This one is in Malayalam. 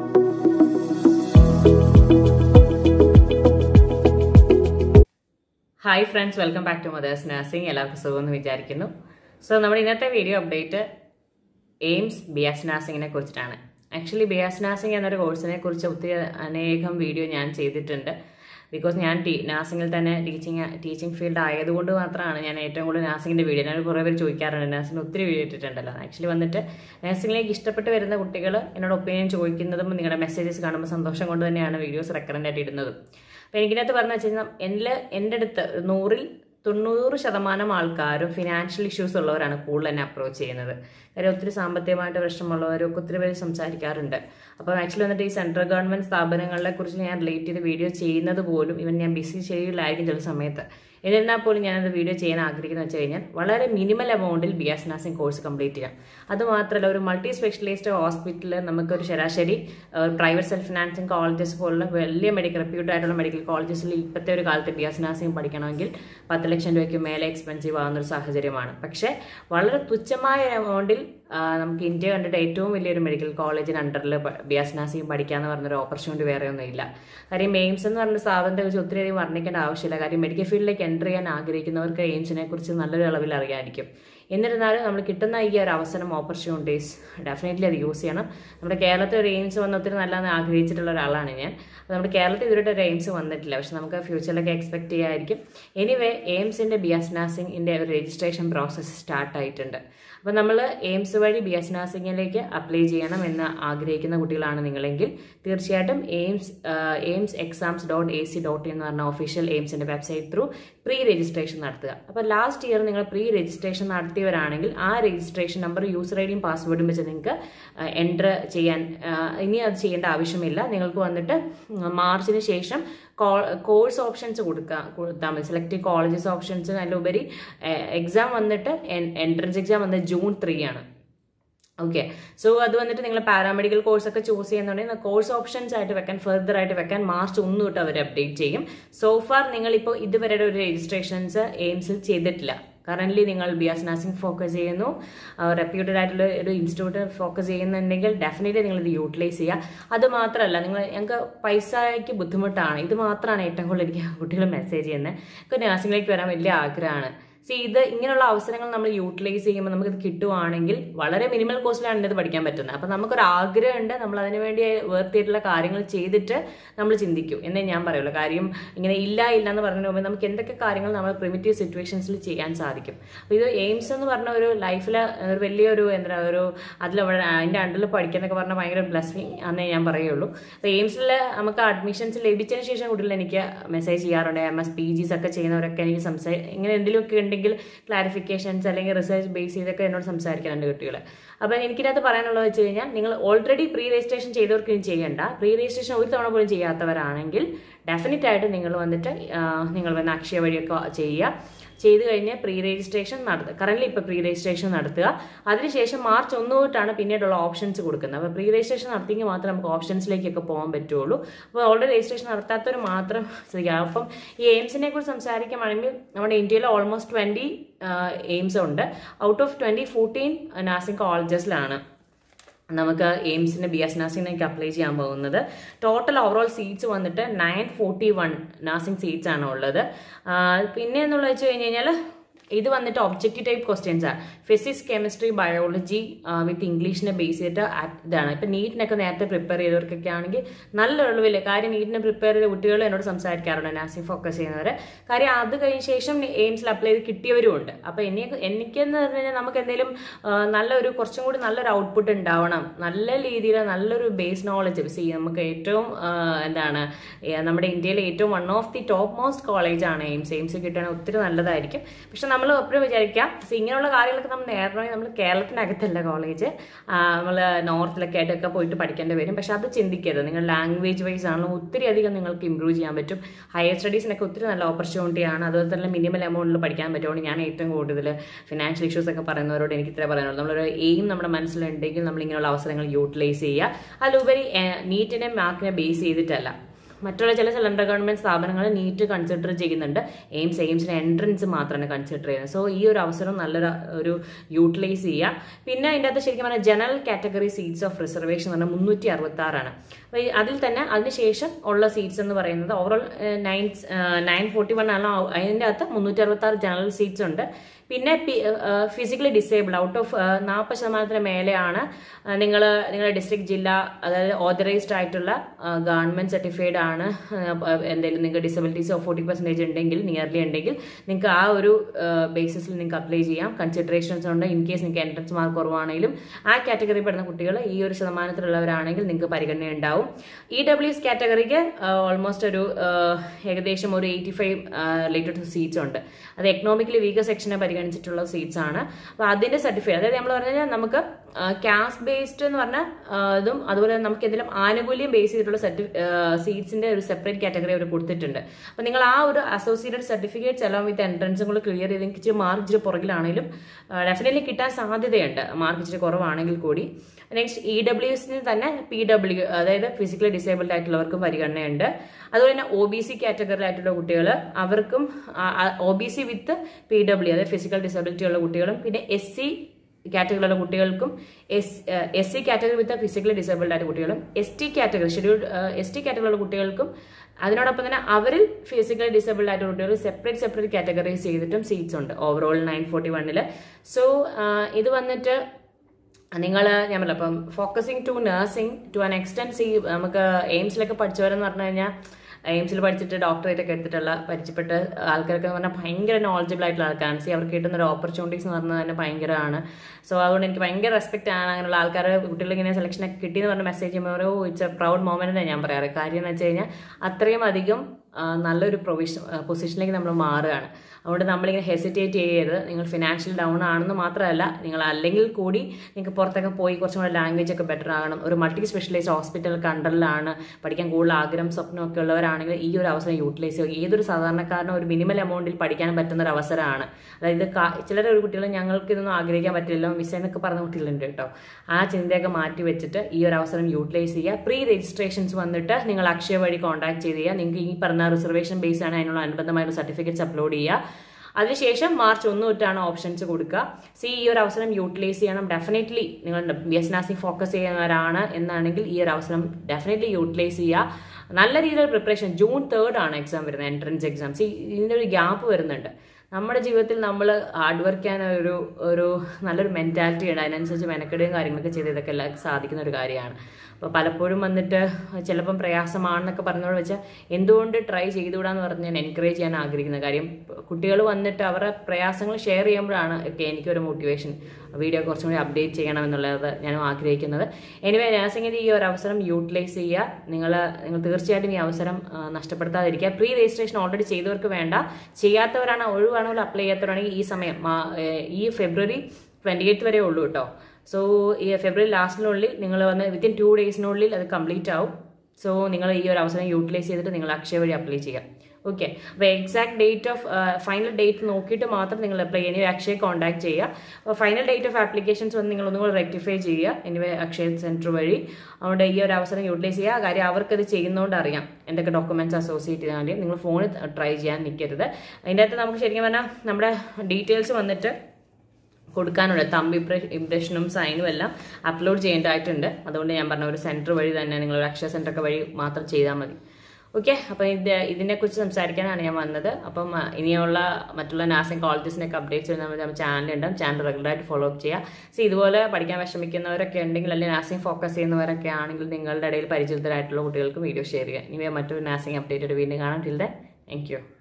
hi friends welcome back to mother's nursing എല്ലാവർക്കും സുഖമെന്ന് വിചാരിക്കുന്നു സോ നമ്മുടെ ഇന്നത്തെ വീഡിയോ അപ്ഡേറ്റ് എയിംസ് ബിയാസ് നഴ്സിങ്ങിനെ കുറിച്ചിട്ടാണ് ആക്ച്വലി ബിയാസ് നഴ്സിംഗ് എന്നൊരു കോഴ്സിനെ കുറിച്ച് ഒത്തിരി അനേകം വീഡിയോ ഞാൻ ചെയ്തിട്ടുണ്ട് ബിക്കോസ് ഞാൻ ടീ നഴ്സിംഗിൽ തന്നെ ടീച്ചിങ് ടീച്ചിങ് ഫീൽഡ് ആയതുകൊണ്ട് മാത്രമാണ് ഞാൻ ഏറ്റവും കൂടുതൽ നഴ്സിംഗിൻ്റെ വീഡിയോ ഞാൻ കുറേ പേര് ചോദിക്കാറുണ്ട് നഴ്സിംഗ് ഒത്തിരി വീഡിയോ ഇട്ടിട്ടുണ്ടല്ലോ ആക്ച്വലി വന്നിട്ട് നഴ്സിംഗിലേക്ക് ഇഷ്ടപ്പെട്ട് വരുന്ന കുട്ടികൾ എന്നോട് ഒപ്പീനിയൻ ചോദിക്കുന്നതും നിങ്ങളുടെ മെസ്സേജസ് കാണുമ്പോൾ സന്തോഷം കൊണ്ട് തന്നെയാണ് വീഡിയോസ് റെക്കറൻ്റ് ആയിട്ട് ഇടുന്നതും അപ്പോൾ എനിക്കിനകത്ത് പറഞ്ഞു വെച്ച് കഴിഞ്ഞാൽ എൻ്റെ എൻ്റെ അടുത്ത് നൂറിൽ തൊണ്ണൂറ് ശതമാനം ആൾക്കാരും ഫിനാൻഷ്യൽ ഇഷ്യൂസ് ഉള്ളവരാണ് കൂടുതൽ എന്നെ അപ്രോച്ച് ചെയ്യുന്നത് കാര്യം ഒത്തിരി സാമ്പത്തികമായിട്ട് പ്രശ്നമുള്ളവരൊക്കെ ഒത്തിരി പേര് സംസാരിക്കാറുണ്ട് അപ്പോൾ ആക്ച്വലി വന്നിട്ട് ഈ സെൻട്രൽ ഗവൺമെൻറ് സ്ഥാപനങ്ങളെ കുറിച്ച് ഞാൻ റിലേറ്റ് ചെയ്ത് വീഡിയോ ചെയ്യുന്നത് പോലും ഇവൻ ഞാൻ ബിസി ഷെഡ്യൂളിലായിരിക്കും ചില സമയത്ത് എന്നിരുന്നാൽ പോലും ഞാനത് വീഡിയോ ചെയ്യാൻ ആഗ്രഹിക്കുന്നത് വെച്ച് കഴിഞ്ഞാൽ വളരെ മിനിമൽ എമൗണ്ടിൽ B S nursing course complete ചെയ്യാം അതുമാത്രമല്ല ഒരു മൾട്ടി സ്പെഷ്യലിസ്റ്റ് ഹോസ്പിറ്റലിൽ നമുക്കൊരു ശരാശരി പ്രൈവറ്റ് സെൽഫ് ഫിനാൻസിങ് കോളേജസ് പോലുള്ള വലിയ മെഡിക്കൽ റെപ്യൂട്ടഡ് ആയിട്ടുള്ള മെഡിക്കൽ കോളേജസിൽ ഇപ്പോഴത്തെ ഒരു കാലത്ത് ബി എസ് നഴ്സിംഗ് പഠിക്കണമെങ്കിൽ പത്ത് ലക്ഷം രൂപയ്ക്ക് മേലെ എക്സ്പെൻസീവ് ആകുന്ന ഒരു സാഹചര്യമാണ് പക്ഷേ വളരെ തുച്ഛമായ എമൗണ്ടിൽ നമുക്ക് ഇന്ത്യ കണ്ടിട്ട് ഏറ്റവും വലിയൊരു മെഡിക്കൽ കോളേജിന് അണ്ടറിൽ ബി എസ് നഴ്സിംഗ് പഠിക്കാന്ന് പറഞ്ഞൊരു ഓപ്പർച്യൂണിറ്റി വേറെ ഒന്നുമില്ല കാര്യം എയിംസ് എന്ന് പറഞ്ഞ സ്ഥാപനത്തെ കുറിച്ച് ഒത്തിരി അധികം വർണ്ണിക്കേണ്ട ആവശ്യമില്ല കാര്യം മെഡിക്കൽ ഫീൽഡിലേക്ക് എൻ്റർ ചെയ്യാൻ ആഗ്രഹിക്കുന്നവർക്ക് എയിംസിനെ കുറിച്ച് നല്ലൊരു അളവിൽ അറിയാമായിരിക്കും എന്നിരുന്നാലും നമ്മൾ കിട്ടുന്ന ഈ ഒരു അവസരം ഓപ്പർച്യൂണിറ്റീസ് ഡെഫിനറ്റ്ലി അത് യൂസ് ചെയ്യണം നമ്മുടെ കേരളത്തിൽ ഒരു എയിംസ് വന്ന് ഒത്തിരി നല്ലതെന്ന് ആഗ്രഹിച്ചിട്ടുള്ള ഒരാളാണ് ഞാൻ അപ്പോൾ നമ്മുടെ കേരളത്തിൽ ഇതുവരെ ഒരു എയിംസ് വന്നിട്ടില്ല പക്ഷെ നമുക്ക് ഫ്യൂച്ചറിലൊക്കെ എക്സ്പെക്ട് ചെയ്യായിരിക്കും എനിവേ എയിംസിൻ്റെ ബി എസ് നഴ്സിംഗിൻ്റെ ഒരു രജിസ്ട്രേഷൻ പ്രോസസ്സ് സ്റ്റാർട്ട് ആയിട്ടുണ്ട് അപ്പോൾ നമ്മൾ എയിംസ് വഴി ബി എസ് നഴ്സിംഗിലേക്ക് അപ്ലൈ ചെയ്യണം എന്ന് ആഗ്രഹിക്കുന്ന കുട്ടികളാണ് നിങ്ങളെങ്കിൽ തീർച്ചയായിട്ടും AIIMS AIIMS exams dot A C dot എന്ന് പറഞ്ഞ ഒഫീഷ്യൽ എയിംസിൻ്റെ വെബ്സൈറ്റ് ത്രൂ പ്രീ രജിസ്ട്രേഷൻ നടത്തുക അപ്പോൾ ലാസ്റ്റ് ഇയർ നിങ്ങൾ പ്രീ രജിസ്ട്രേഷൻ നടത്തിയവരാണെങ്കിൽ ആ രജിസ്ട്രേഷൻ നമ്പർ യൂസർ ഐ ഡിയും പാസ്വേഡും വെച്ച് നിങ്ങൾക്ക് എൻ്റർ ചെയ്യാൻ ഇനി അത് ചെയ്യേണ്ട ആവശ്യമില്ല നിങ്ങൾക്ക് വന്നിട്ട് മാർച്ചിന് ശേഷം കോഴ്സ് ഓപ്ഷൻസ് കൊടുക്കുക കൊടുത്താൽ മതി സെലക്ട് കോളേജസ് ഓപ്ഷൻസ് അതിലുപരി എക്സാം വന്നിട്ട് എൻട്രൻസ് എക്സാം വന്നത് ജൂൺ ത്രീ ആണ് ഓക്കെ സോ അത് വന്നിട്ട് നിങ്ങൾ പാരാമെഡിക്കൽ കോഴ്സ് ഒക്കെ ചൂസ് ചെയ്യുന്നുണ്ടെങ്കിൽ കോഴ്സ് ഓപ്ഷൻസ് ആയിട്ട് വെക്കാൻ ഫെർദർ ആയിട്ട് വെക്കാൻ മാർച്ച് ഒന്ന് തൊട്ട് അവർ അപ്ഡേറ്റ് ചെയ്യും സോ ഫാർ നിങ്ങളിപ്പോൾ ഇതുവരെ ഒരു രജിസ്ട്രേഷൻസ് എയിംസിൽ ചെയ്തിട്ടില്ല കറൻ്റ്ലി നിങ്ങൾ ബി എസ് നഴ്സിംഗ് ഫോക്കസ് ചെയ്യുന്നു റെപ്യൂട്ടഡ് ആയിട്ടുള്ള ഒരു ഇൻസ്റ്റിറ്റ്യൂട്ട് ഫോക്കസ് ചെയ്യുന്നുണ്ടെങ്കിൽ ഡെഫിനറ്റ്ലി നിങ്ങൾ ഇത് യൂട്ടിലൈസ് ചെയ്യുക അത് മാത്രമല്ല നിങ്ങൾ ഞങ്ങൾക്ക് പൈസയ്ക്ക് ബുദ്ധിമുട്ടാണ് ഇത് മാത്രമാണ് ഏറ്റവും കൂടുതൽ എനിക്ക് കുട്ടികൾ മെസ്സേജ് ചെയ്യുന്നത് ഇപ്പോൾ നഴ്സിംഗിലേക്ക് വരാൻ വലിയ ആഗ്രഹമാണ് സി ഇത് ഇങ്ങനെയുള്ള അവസരങ്ങൾ നമ്മൾ യൂട്ടിലൈസ് ചെയ്യുമ്പോൾ നമുക്കിത് കിട്ടുവാണെങ്കിൽ വളരെ മിനിമൽ കോസ്റ്റിലാണ് ഇത് പഠിക്കാൻ പറ്റുന്നത് അപ്പം നമുക്കൊരു ആഗ്രഹമുണ്ട് നമ്മൾ അതിനു വേണ്ടി വേർത്തിയിട്ടുള്ള കാര്യങ്ങൾ ചെയ്തിട്ട് നമ്മൾ ചിന്തിക്കും എന്നേ ഞാൻ പറയുള്ളൂ കാര്യം ഇങ്ങനെ ഇല്ല ഇല്ല എന്ന് പറഞ്ഞ മുമ്പ് നമുക്ക് എന്തൊക്കെ കാര്യങ്ങൾ നമ്മൾ പ്രിമിറ്റീവ് സിറ്റുവേഷൻസിൽ ചെയ്യാൻ സാധിക്കും അപ്പോൾ ഇത് എയിംസ് എന്ന് പറഞ്ഞ ഒരു ലൈഫിൽ ഒരു വലിയൊരു എന്താ ഒരു അതിൽ അതിൻ്റെ അണ്ടറിൽ പഠിക്കുന്നൊക്കെ പറഞ്ഞാൽ ഭയങ്കര ബ്ലസ്സിങ് എന്നേ ഞാൻ പറയുള്ളൂ അപ്പോൾ എയിംസിൽ നമുക്ക് അഡ്മിഷൻസ് ലഭിച്ചതിന് ശേഷം കുട്ടികൾ എനിക്ക് മെസ്സേജ് ചെയ്യാറുണ്ട് എം എസ് പി ജിസ് ഒക്കെ ചെയ്യുന്നവരൊക്കെ എനിക്ക് സംസാരിക്കും ഇങ്ങനെ എന്തെങ്കിലുമൊക്കെ ഉണ്ടെങ്കിൽ ക്ലാരിഫിക്കേഷൻസ് അല്ലെങ്കിൽ റിസർച്ച് ബേസ് ചെയ്തൊക്കെ എന്നോട് സംസാരിക്കാനുണ്ട് കുട്ടികൾ അപ്പോൾ എനിക്കിനകത്ത് പറയാനുള്ളത് വെച്ച് കഴിഞ്ഞാൽ നിങ്ങൾ ഓൾറെഡി പ്രീ രജിസ്ട്രേഷൻ ചെയ്തവർക്ക് ഇനി ചെയ്യണ്ട പ്രീ രജിസ്ട്രേഷൻ ഒരു തവണ പോലും ചെയ്യാത്തവരാണെങ്കിൽ ഡെഫിനറ്റ് ആയിട്ട് നിങ്ങൾ വന്നിട്ട് നിങ്ങൾ വന്ന് അക്ഷയ വഴിയൊക്കെ ചെയ്യുക ചെയ്ത് കഴിഞ്ഞ് പ്രീ രജിസ്ട്രേഷൻ നടത്തുക കറന്റ് ഇപ്പോൾ പ്രീ രജിസ്ട്രേഷൻ നടത്തുക അതിനുശേഷം മാർച്ച് ഒന്ന് തൊട്ടാണ് പിന്നീടുള്ള ഓപ്ഷൻസ് കൊടുക്കുന്നത് അപ്പോൾ പ്രീ രജിസ്ട്രേഷൻ നടത്തിയെങ്കിൽ മാത്രമേ നമുക്ക് ഓപ്ഷൻസിലേക്കൊക്കെ പോകാൻ പറ്റുള്ളൂ അപ്പോൾ ഓൾറെഡി രജിസ്ട്രേഷൻ നടത്താത്തവർ മാത്രം ശ്രദ്ധിക്കുക അപ്പം ഈ എയിംസിനെ കുറിച്ച് സംസാരിക്കുകയാണെങ്കിൽ നമ്മുടെ ഇന്ത്യയിൽ ഓൾമോസ്റ്റ് ട്വൻറ്റി എയിംസ് ഉണ്ട് out of twenty fourteen nursing കോളേജസിലാണ് നമുക്ക് എയിംസിന് ബി എസ് നഴ്സിംഗിലേക്ക് അപ്ലൈ ചെയ്യാൻ പോകുന്നത് ടോട്ടൽ ഓവറോൾ സീറ്റ്സ് വന്നിട്ട് nine forty one nursing seats ആണ് ഉള്ളത് പിന്നെ എന്നുള്ളത് വെച്ച് കഴിഞ്ഞ് കഴിഞ്ഞാൽ ഇത് വന്നിട്ട് ഒബ്ജക്റ്റീവ് ടൈപ്പ് ക്വസ്റ്റ്യൻസ് ആണ് ഫിസിക്സ് കെമിസ്ട്രി ബയോളജി വിത്ത് ഇംഗ്ലീഷിനെ ബേസ് ചെയ്തിട്ട് ഇതാണ് ഇപ്പം നീറ്റിനൊക്കെ നേരത്തെ പ്രിപ്പയർ ചെയ്തവർക്കൊക്കെ ആണെങ്കിൽ നല്ല ഒഴിവില്ല കാര്യം നീറ്റിനെ പ്രിപ്പയർ ചെയ്ത കുട്ടികൾ എന്നോട് സംസാരിക്കാറുണ്ട് നഴ്സിംഗ് ഫോക്കസ് ചെയ്യുന്നവർ കാര്യം അത് കഴിഞ്ഞ ശേഷം എയിംസിൽ അപ്ലൈ ചെയ്ത് കിട്ടിയവരും ഉണ്ട് അപ്പോൾ എനിക്ക് എനിക്കെന്ന് പറഞ്ഞു കഴിഞ്ഞാൽ നമുക്ക് എന്തെങ്കിലും നല്ലൊരു കുറച്ചും കൂടി നല്ലൊരു ഔട്ട്പുട്ട് ഉണ്ടാവണം നല്ല രീതിയിൽ നല്ലൊരു ബേസ് നോളജ് സി നമുക്ക് ഏറ്റവും എന്താണ് നമ്മുടെ ഇന്ത്യയിലെ ഏറ്റവും one of the top most കോളേജാണ് എയിംസ് എയിംസ് കിട്ടുകയാണെങ്കിൽ ഒത്തിരി നല്ലതായിരിക്കും പക്ഷെ നമ്മൾ എപ്പോഴും വിചാരിക്കാം ഇങ്ങനെയുള്ള കാര്യങ്ങളൊക്കെ നമ്മൾ നേരണമെങ്കിൽ നമ്മൾ കേരളത്തിനകത്തല്ല കോളേജ് നമ്മൾ നോർത്തിലൊക്കെ ആയിട്ടൊക്കെ പോയിട്ട് പഠിക്കേണ്ടി വരും പക്ഷെ അത് ചിന്തിക്കരുത് നിങ്ങൾ ലാംഗ്വേജ് വൈസ് ആണെങ്കിലും ഒത്തിരി അധികം നിങ്ങൾക്ക് ഇമ്പ്രൂവ് ചെയ്യാൻ പറ്റും ഹയർ സ്റ്റഡീസിനൊക്കെ ഒത്തിരി നല്ല ഓപ്പർച്യൂണിറ്റിയാണ് അതുപോലെ തന്നെ മിനിമൽ എമൗണ്ടിൽ പഠിക്കാൻ പറ്റുകൊണ്ട് ഞാൻ ഏറ്റവും കൂടുതൽ ഫിനാൻഷ്യൽ ഇഷ്യൂസ് ഒക്കെ പറയുന്നവരോട് എനിക്ക് ഇത്ര പറയാനുള്ളൂ നമ്മളൊരു എയിം നമ്മുടെ മനസ്സിലുണ്ടെങ്കിൽ നമ്മൾ ഇങ്ങനെയുള്ള അവസരങ്ങൾ യൂട്ടിലൈസ് ചെയ്യുക അതിലുപരി നീറ്റിനെ മാർക്കിനെ ബേസ് ചെയ്തിട്ടല്ല മറ്റുള്ള ചില സെൻട്രൽ ഗവൺമെന്റ് സ്ഥാപനങ്ങൾ നീറ്റ് കൺസിഡർ ചെയ്യുന്നുണ്ട് എയിംസ് എയിംസിന് എൻട്രൻസ് മാത്രമാണ് കൺസിഡർ ചെയ്യുന്നത് സോ ഈ ഒരു അവസരം നല്ലൊരു ഒരു യൂട്ടിലൈസ് ചെയ്യുക പിന്നെ അതിൻ്റെ അകത്ത് ശരിക്കും പറഞ്ഞാൽ general category seats of reservation എന്ന് പറഞ്ഞാൽ മുന്നൂറ്റി അറുപത്തി ആറാണ് അപ്പോൾ അതിൽ തന്നെ അതിനുശേഷം ഉള്ള സീറ്റ്സ് എന്ന് പറയുന്നത് overall nine nine forty one ആണ് അതിൻ്റെ അകത്ത് മുന്നൂറ്റി അറുപത്തി ആറ് ജനറൽ സീറ്റ്സ് ഉണ്ട് പിന്നെ ഫിസിക്കലി ഡിസേബിൾ ഔട്ട് ഓഫ് നാൽപ്പത് ശതമാനത്തിന് മേലെയാണ് നിങ്ങൾ നിങ്ങളുടെ ഡിസ്ട്രിക്ട് ജില്ല അതായത് ഓതറൈസ്ഡ് ആയിട്ടുള്ള ഗവൺമെന്റ് സർട്ടിഫൈഡ് ആണ് എന്തെങ്കിലും നിങ്ങൾക്ക് ഡിസബിലിറ്റീസ് ഫോർട്ടി പെർസെൻറ്റേജ് ഉണ്ടെങ്കിൽ നിയർലി ഉണ്ടെങ്കിൽ നിങ്ങൾക്ക് ആ ഒരു ബേസിസിൽ നിങ്ങൾക്ക് അപ്ലൈ ചെയ്യാം കൺസിഡറേഷൻസ് ഉണ്ട് ഇൻ കേസ് നിങ്ങൾക്ക് എൻട്രൻസ് മാർക്ക് കുറവാണെങ്കിലും ആ കാറ്റഗറി പെടുന്ന കുട്ടികൾ ഈ ഒരു ശതമാനത്തിലുള്ളവരാണെങ്കിൽ നിങ്ങൾക്ക് പരിഗണന ഉണ്ടാവും ഇ ഡബ്ല്യു എസ് കാറ്റഗറിക്ക് ഓൾമോസ്റ്റ് ഒരു ഏകദേശം ഒരു എയ്റ്റി ഫൈവ് റിലേറ്റഡ് സീറ്റ്സ് ഉണ്ട് അത് എക്കണോമിക്കലി വീക്കർ സെക്ഷനെ പരിഗണിച്ചിട്ടുള്ള സീറ്റ്സ് ആണ് അപ്പോൾ അതിന്റെ സർട്ടിഫിക്കറ്റ് അതായത് നമ്മൾ പറഞ്ഞു കഴിഞ്ഞാൽ നമുക്ക് കാസ്റ്റ് ബേസ്ഡ് എന്ന് പറഞ്ഞാൽ ഇതും അതുപോലെ നമുക്ക് എന്തെങ്കിലും ആനുകൂല്യം ബേസ് ചെയ്തിട്ടുള്ള സർട്ടി സീറ്റ്സിന്റെ ഒരു സെപ്പറേറ്റ് കാറ്റഗറി അവർ കൊടുത്തിട്ടുണ്ട് അപ്പോൾ നിങ്ങൾ ആ ഒരു അസോസിയേറ്റഡ് സർട്ടിഫിക്കറ്റ്സ് എല്ലാം വിത്ത് എൻട്രൻസും കൂടെ ക്ലിയർ ചെയ്ത് ഇച്ചിരി മാർക്ക് ഇച്ചിരി പുറകിലാണെങ്കിലും ഡെഫിനറ്റ്ലി കിട്ടാൻ സാധ്യതയുണ്ട് മാർക്ക് ഇച്ചിരി കുറവാണെങ്കിൽ കൂടി നെക്സ്റ്റ് ഇ ഡബ്ല്യു എസിന് തന്നെ പി ഡബ്ല്യു അതായത് ഫിസിക്കലി ഡിസേബിൾഡ് ആയിട്ടുള്ളവർക്കും പരിഗണനയുണ്ട് അതുപോലെ തന്നെ ഒ ബി സി കാറ്റഗറിയിലായിട്ടുള്ള കുട്ടികൾ അവർക്കും O B C with P W അതായത് ഫിസിക്കൽ ഡിസബിലിറ്റി ഉള്ള കുട്ടികളും പിന്നെ എസ് സി കാറ്റഗറിയിലുള്ള കുട്ടികൾക്കും S S C category with physically disabled ആയിട്ട് കുട്ടികളും S T category scheduled S T കാറ്റഗറിയിലുള്ള കുട്ടികൾക്കും അതിനോടൊപ്പം തന്നെ അവരിൽ ഫിസിക്കലി ഡിസേബിൾഡ് ആയിട്ട് കുട്ടികൾ സെപ്പറേറ്റ് സെപ്പറേറ്റ് കാറ്റഗറൈസ് ചെയ്തിട്ടും സീറ്റ്സ് ഉണ്ട് ഓവറോൾ നയൻ ഫോർട്ടി വണ്ണിൽ സോ ഇത് വന്നിട്ട് നിങ്ങൾ ഞാൻ പറഞ്ഞ അപ്പം focusing to nursing to an extents ഈ നമുക്ക് എയിംസിലൊക്കെ പഠിച്ചവരെന്ന് പറഞ്ഞു കഴിഞ്ഞാൽ എയിംസിൽ പഠിച്ചിട്ട് ഡോക്ടറേറ്റ് ഒക്കെ എടുത്തിട്ടുള്ള പരിചയപ്പെട്ട ആൾക്കാരൊക്കെ എന്ന് പറഞ്ഞാൽ ഭയങ്കര നോളജബിൾ ആയിട്ടുള്ള ആൾക്കാരാണ് സി അവർക്ക് കിട്ടുന്ന ഒരു ഓപ്പർച്യൂണിറ്റീസ് എന്ന് പറഞ്ഞാൽ തന്നെ ഭയങ്കരമാണ് സോ അതുകൊണ്ട് എനിക്ക് ഭയങ്കര റെസ്പെക്ട് ആണ് അങ്ങനെയുള്ള ആൾക്കാർ കുട്ടികൾ ഇങ്ങനെ സെലക്ഷൻ ഒക്കെ കിട്ടിയെന്ന് പറഞ്ഞ മെസ്സേജ് ചെയ്യുമ്പോൾ oh it's a proud moment തന്നെ ഞാൻ പറയാറ് കാര്യം എന്ന് വെച്ച് കഴിഞ്ഞാൽ അത്രയും അധികം നല്ലൊരു പ്രൊവിഷൻ പൊസിഷനിലേക്ക് നമ്മൾ മാറുകയാണ് അതുകൊണ്ട് നമ്മളിങ്ങനെ ഹെസിറ്റേറ്റ് ചെയ്യരുത് നിങ്ങൾ ഫിനാൻഷ്യൽ ഡൗൺ ആണെന്ന് മാത്രമല്ല നിങ്ങൾ അല്ലെങ്കിൽ കൂടി നിങ്ങൾക്ക് പുറത്തൊക്കെ പോയി കുറച്ചും കൂടെ ലാംഗ്വേജ് ഒക്കെ ബെറ്റർ ആകണം ഒരു മൾട്ടി സ്പെഷ്യലൈസ്ഡ് ഹോസ്പിറ്റൽ കണ്ടറിലാണ് പഠിക്കാൻ കൂടുതൽ ആഗ്രഹം സ്വപ്നമൊക്കെ ഉള്ളവരാണെങ്കിൽ ഈ ഒരു അവസരം യൂട്ടിലൈസ് ചെയ്യുക ഏതൊരു സാധാരണക്കാരനും ഒരു മിനിമൽ എമൗണ്ടിൽ പഠിക്കാൻ പറ്റുന്ന ഒരു അവസരമാണ് അതായത് ചിലർ ഒരു കുട്ടികൾ ഞങ്ങൾക്ക് ഇതൊന്നും ആഗ്രഹിക്കാൻ പറ്റില്ലല്ലോ വിസ എന്നൊക്കെ പറഞ്ഞ കുട്ടികളുണ്ട് കേട്ടോ ആ ചിന്തയൊക്കെ മാറ്റി വെച്ചിട്ട് ഈ ഒരു അവസരം യൂട്ടിലൈസ് ചെയ്യുക പ്രീ രജിസ്ട്രേഷൻസ് വന്നിട്ട് നിങ്ങൾ അക്ഷയ വഴി കോൺടാക്ട് ചെയ്ത് ചെയ്യുക നിങ്ങൾക്ക് ഈ പറഞ്ഞ റിസർവേഷൻ ബേസ് ആണ് അതിനുള്ള അനുബന്ധമായിട്ട് സർട്ടിഫിക്കറ്റ്സ് അപ്ലോഡ് ചെയ്യുക അതിനുശേഷം മാർച്ച് ഒന്ന് തൊട്ടാണ് ഓപ്ഷൻസ് കൊടുക്കുക സി ഈ ഒരു അവസരം യൂട്ടിലൈസ് ചെയ്യണം ഡെഫിനറ്റ്ലി നിങ്ങൾ ബി എസ് നഴ്സിംഗ് ഫോക്കസ് ചെയ്യുന്നവരാണ് എന്നാണെങ്കിൽ ഈ ഒരു അവസരം ഡെഫിനറ്റ്ലി യൂട്ടിലൈസ് ചെയ്യുക നല്ല രീതിയിലുള്ള പ്രിപ്പറേഷൻ ജൂൺ തേർഡ് ആണ് എക്സാം വരുന്നത് എൻട്രൻസ് എക്സാം സി ഇതിൻ്റെ ഒരു ഗ്യാപ്പ് വരുന്നുണ്ട് നമ്മുടെ ജീവിതത്തിൽ നമ്മൾ ഹാർഡ് വർക്ക് ചെയ്യാൻ ഒരു ഒരു നല്ലൊരു മെൻറ്റാലിറ്റി ഉണ്ട് അതിനനുസരിച്ച് മെനക്കെടുകയും കാര്യങ്ങളൊക്കെ ചെയ്ത് ഇതൊക്കെ എല്ലാവർക്കും സാധിക്കുന്ന ഒരു കാര്യമാണ് അപ്പോൾ പലപ്പോഴും വന്നിട്ട് ചിലപ്പം പ്രയാസമാണെന്നൊക്കെ പറഞ്ഞോട് വെച്ചാൽ എന്തുകൊണ്ട് ട്രൈ ചെയ്തുകൂടാന്ന് പറഞ്ഞ് ഞാൻ എൻകറേജ് ചെയ്യാൻ ആഗ്രഹിക്കുന്ന കാര്യം കുട്ടികൾ വന്നിട്ട് അവരുടെ പ്രയാസങ്ങൾ ഷെയർ ചെയ്യുമ്പോഴാണ് ഒക്കെ എനിക്കൊരു മോട്ടിവേഷൻ വീഡിയോ കുറച്ചും കൂടി അപ്ഡേറ്റ് ചെയ്യണം എന്നുള്ളത് ഞാനും ആഗ്രഹിക്കുന്നത് എനിവേ നഴ്സിംഗിൻ്റെ ഈ ഒരു അവസരം യൂട്ടിലൈസ് ചെയ്യുക നിങ്ങൾ നിങ്ങൾ തീർച്ചയായിട്ടും ഈ അവസരം നഷ്ടപ്പെടുത്താതിരിക്കുക പ്രീ രജിസ്ട്രേഷൻ ഓൾറെഡി ചെയ്തവർക്ക് വേണ്ട ചെയ്യാത്തവരാണ് ഒഴിവാണെങ്കിൽ അപ്ലൈ ചെയ്യാത്തവരാണെങ്കിൽ ഈ സമയം ഈ ഫെബ്രുവരി ട്വൻറ്റി എയ്ത്ത് വരെ ഉള്ളൂ കേട്ടോ സോ ഈ ഫെബ്രുവരി ലാസ്റ്റിനുള്ളിൽ നിങ്ങൾ വന്ന് വിത്തിൻ ടു ഡേയ്സിനുള്ളിൽ അത് കംപ്ലീറ്റ് ആവും സോ നിങ്ങൾ ഈ ഒരു അവസരം യൂട്ടിലൈസ് ചെയ്തിട്ട് നിങ്ങൾ അക്ഷയ വഴി അപ്ലൈ ചെയ്യാം ഓക്കെ അപ്പോൾ exact date of final date നോക്കിയിട്ട് മാത്രം നിങ്ങൾ അപ്ലൈ ചെയ്യുക ഇനി അക്ഷയ കോൺടാക്ട് ചെയ്യുക അപ്പോൾ ഫൈനൽ ഡേറ്റ് ഓഫ് ആപ്ലിക്കേഷൻസ് വന്ന് നിങ്ങൾ ഒന്നും കൂടെ റെക്ടിഫൈ ചെയ്യുക എനിവേ അക്ഷയ സെൻറ്റർ വഴി അതുകൊണ്ട് ഈ ഒരു അവസരം യൂട്ടിലൈസ് ചെയ്യുക കാര്യം അവർക്കത് ചെയ്യുന്നതുകൊണ്ട് അറിയാം എന്തൊക്കെ ഡോക്യുമെന്റ്സ് അസോസിയേറ്റ് ചെയ്താൽ മതി നിങ്ങൾ ഫോണിൽ ട്രൈ ചെയ്യാൻ നിൽക്കരുത് അതിൻ്റെ അകത്ത് നമുക്ക് ശരിക്കും പറഞ്ഞാൽ നമ്മുടെ ഡീറ്റെയിൽസ് വന്നിട്ട് കൊടുക്കാനുണ്ട് തമ്പ് ഇംപ്രഷനും സൈനും എല്ലാം അപ്ലോഡ് ചെയ്യേണ്ടതായിട്ടുണ്ട് അതുകൊണ്ട് ഞാൻ പറഞ്ഞ ഒരു സെൻറ്റർ വഴി തന്നെ നിങ്ങൾ ഒരു അക്ഷയ സെൻറ്റർ ഒക്കെ വഴി മാത്രം ചെയ്താൽ മതി ഓക്കെ അപ്പം ഇത് ഇതിനെക്കുറിച്ച് സംസാരിക്കാനാണ് ഞാൻ വന്നത് അപ്പം ഇനിയുള്ള മറ്റുള്ള നാസിംഗ് കോളേജസിനൊക്കെ അപ്ഡേറ്റ്സ് വരുന്ന നമ്മുടെ ചാനലുണ്ടാവും ചാനൽ റെഗുലറായിട്ട് ഫോളോ അപ്പ് ചെയ്യുക സോ ഇതുപോലെ പഠിക്കാൻ വിഷമിക്കുന്നവരൊക്കെ ഉണ്ടെങ്കിൽ അല്ലെങ്കിൽ നാസിംഗ് ഫോക്കസ് ചെയ്യുന്നവരൊക്കെ ആണെങ്കിൽ നിങ്ങളുടെ ഇടയിൽ പരിചിതരായിട്ടുള്ള കുട്ടികൾക്ക് വീഡിയോ ഷെയർ ചെയ്യുക ഇനി മറ്റൊരു നാസിംഗ് അപ്ഡേറ്റ് വീണ്ടും കാണാം ടിൽ ദ താങ്ക് യു